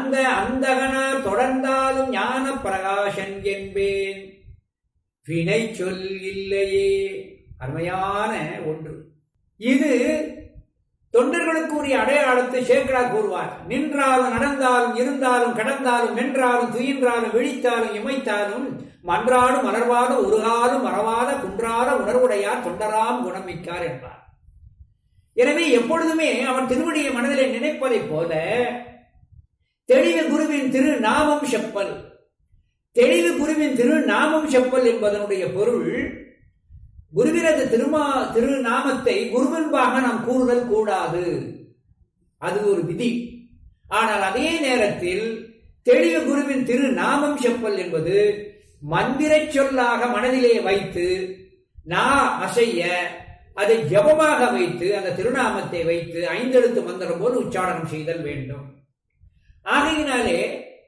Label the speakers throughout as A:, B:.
A: அந்த அந்தகனார் தொடர்ந்தாலும் ஞான பிரகாசன் என்பேன் வினை சொல் இல்லையே அருமையான ஒன்று இது தொண்டர்களுக்கு உரிய அடையாளத்தை சேக்கடார் கூறுவார் நின்றாலும் நடந்தாலும் இருந்தாலும் கடந்தாலும் நின்றாலும் துயின்றாலும் விழித்தாலும் இமைத்தாலும் மன்றாடும் மலர்வாத உருகாலும் மறவாத குன்றாத உணர்வுடையார் தொண்டராம் குணமிக்கார் என்பார் எனவே எப்பொழுதுமே அவன் திருவடியை மனதிலே நினைப்பதைப் போல தெளிவு குருவின் திரு நாமம் செப்பல் தெளிவு குருவின் திரு நாமம் செப்பல் என்பதனுடைய பொருள் குருவினது திருமா திருநாமத்தை குருவென்பாக நாம் கூறுதல் கூடாது அது ஒரு விதி ஆனால் அதே நேரத்தில் தெளிவு குருவின் திரு நாமம் செப்பல் என்பது மந்திர சொல்லாக மனதிலே வைத்து நா அசைய அதை ஜபமாக வைத்து அந்த திருநாமத்தை வைத்து ஐந்தெழுத்து மந்திரம் போது உச்சாரணம் செய்தல் வேண்டும் ஆகையினாலே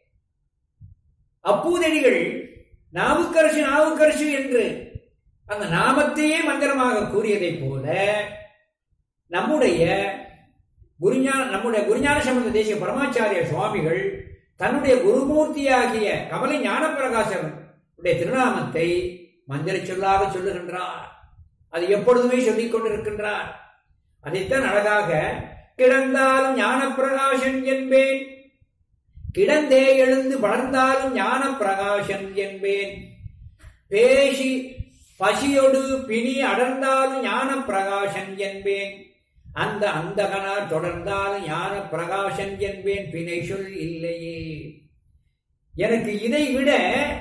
A: அப்பூதடிகள் நாவுக்கரசு நாவுக்கரசு என்று அந்த நாமத்தையே மந்திரமாக கூறியதைப் போல நம்முடைய குருஞான நம்முடைய குருஞான சம்பந்த தேசிய பரமாச்சாரிய சுவாமிகள் தன்னுடைய குருமூர்த்தியாகிய கமல ஞானப்பிரகாசன் உடைய திருநாமத்தை மந்திர சொல்லாக சொல்லுகின்றார் அது எப்பொழுதுமே சொல்லிக் கொண்டிருக்கின்றார் அதைத்தான் அழகாக கிடந்தாலும் ஞானப்பிரகாசன் என்பேன் கிடந்தே எழுந்து வளர்ந்தாலும் ஞான பிரகாசன் என்பேன் பேசி பசியொடு பிணி அடர்ந்தாலும் ஞான பிரகாசன் என்பேன் அந்த அந்தகனார் தொடர்ந்தாலும் ஞான பிரகாசன் என்பேன் பிணை சொல் இல்லையே எனக்கு இதை விட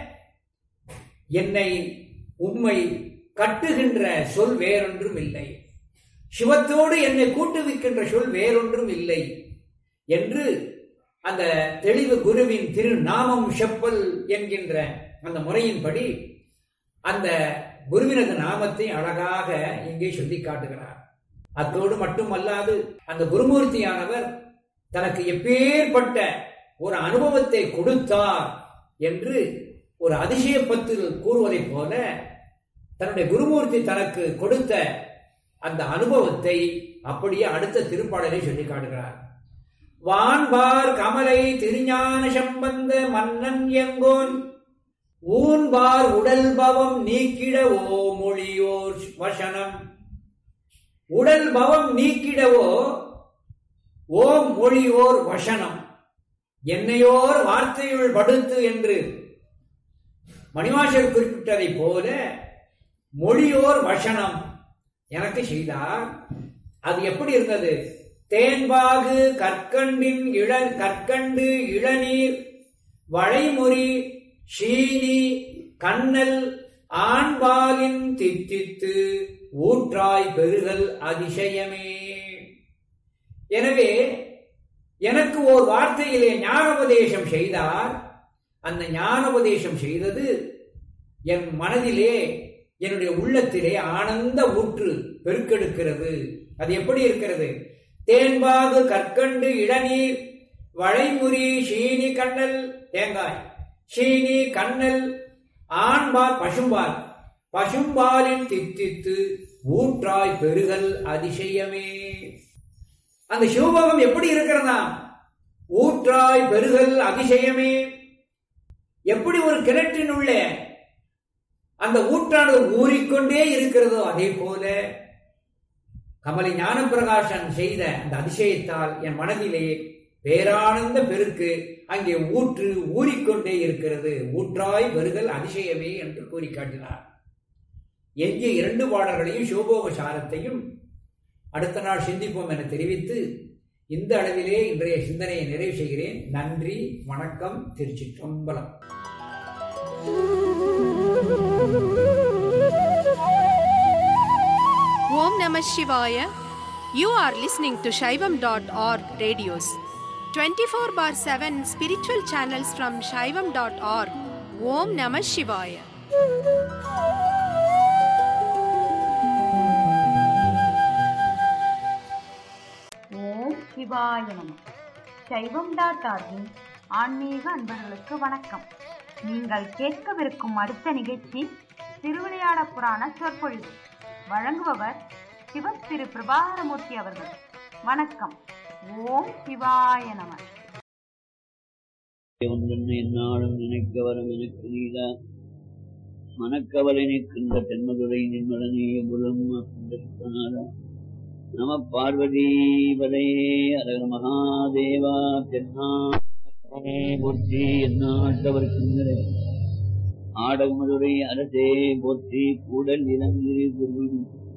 A: என்னை உண்மை கட்டுகின்ற சொல் வேறொன்றும் இல்லை சிவத்தோடு என்னை கூட்டுவிக்கின்ற சொல் வேறொன்றும் இல்லை என்று அந்த தெளிவு குருவின் திருநாமம் செப்பல் என்கின்ற அந்த முறையின்படி அந்த குருவினது நாமத்தை அழகாக இங்கே சொல்லி காட்டுகிறார் அத்தோடு மட்டுமல்லாது அந்த குருமூர்த்தியானவர் தனக்கு எப்பேற்பட்ட ஒரு அனுபவத்தை கொடுத்தார் என்று ஒரு அதிசயப்பத்தில் கூறுவதைப் போல தன்னுடைய குருமூர்த்தி தனக்கு கொடுத்த அந்த அனுபவத்தை அப்படியே அடுத்த திருப்பாடலை சொல்லி காட்டுகிறார் வான்பார் கமலை திருஞான சம்பந்த மன்னன் எங்கோன் ஊன்பார் உடல் பவம் நீக்கிட ஓ மொழியோர் வசனம் உடல் பவம் நீக்கிடவோ ஓம் மொழியோர் வசனம் என்னையோர் வார்த்தையுள் படுத்து என்று மணிவாசர் குறிப்பிட்டதைப் போல மொழியோர் வசனம் எனக்கு செய்தார் அது எப்படி இருந்தது தேன்பாகு கற்கண்டின் இள கற்கண்டு இளநீர் வளைமுறி சீனி கண்ணல் ஆண்பாலின் தித்தித்து ஊற்றாய் பெருகல் அதிசயமே எனவே எனக்கு ஓர் வார்த்தையிலே ஞானோபதேசம் செய்தார் அந்த ஞானோபதேசம் செய்தது என் மனதிலே என்னுடைய உள்ளத்திலே ஆனந்த ஊற்று பெருக்கெடுக்கிறது அது எப்படி இருக்கிறது தேன்பாகு கற்கண்டு இளநீர் வளைமுறி சீனி கண்ணல் தேங்காய் சீனி கண்ணல் ஆண்பால் பசும்பால் பசும்பாலின் தித்தித்து ஊற்றாய் பெருகல் அதிசயமே அந்த சிவபோகம் எப்படி இருக்கிறதா ஊற்றாய் பெருகல் அதிசயமே எப்படி ஒரு கிணற்றின் உள்ளே அந்த ஊற்றானது ஊறிக்கொண்டே இருக்கிறதோ அதே போல கமலி ஞானப்பிரகாசன் செய்த அந்த அதிசயத்தால் என் மனதிலே பேரானந்த பெருக்கு அங்கே ஊற்று ஊறிக்கொண்டே இருக்கிறது ஊற்றாய் வருதல் அதிசயமே என்று கூறி காட்டினார் எஞ்சிய இரண்டு பாடல்களையும் சிவபோக சாரத்தையும் அடுத்த நாள் சிந்திப்போம் என தெரிவித்து இந்த அளவிலே இன்றைய சிந்தனையை நிறைவு செய்கிறேன் நன்றி வணக்கம் திருச்சிற்றம்பலம்
B: Om Namah Shivaya. You are listening to Shaivam.org radios. 24 bar 7 spiritual channels from Shaivam.org. Om Namah Shivaya.
C: ஓம் சிவாய நம சைவம் டாட் ஆர்கின் ஆன்மீக அன்பர்களுக்கு வணக்கம் நீங்கள் கேட்கவிருக்கும் அடுத்த நிகழ்ச்சி திருவிளையாட புராண சொற்பொழிவு வழங்குபவர் சிவ திரு பிரபாகரமூர்த்தி அவர்கள் வணக்கம் ஓம் சிவாய நம
D: ஒன்றென்று என்னாலும் நினைக்க வரும் எனக்கு நீதா மனக்கவலை நிற்கின்ற தென்மதுரை நின்மலனே புலம் புண்டரிப்பனாரா நம பார்வதி பதையே அழக மகாதேவா தென்னாடே போற்றி எந்நாட்டவர்க்கின்றே ஆடகுமதுரை அரசே போற்றி கூடல் இளங்கிரி குரு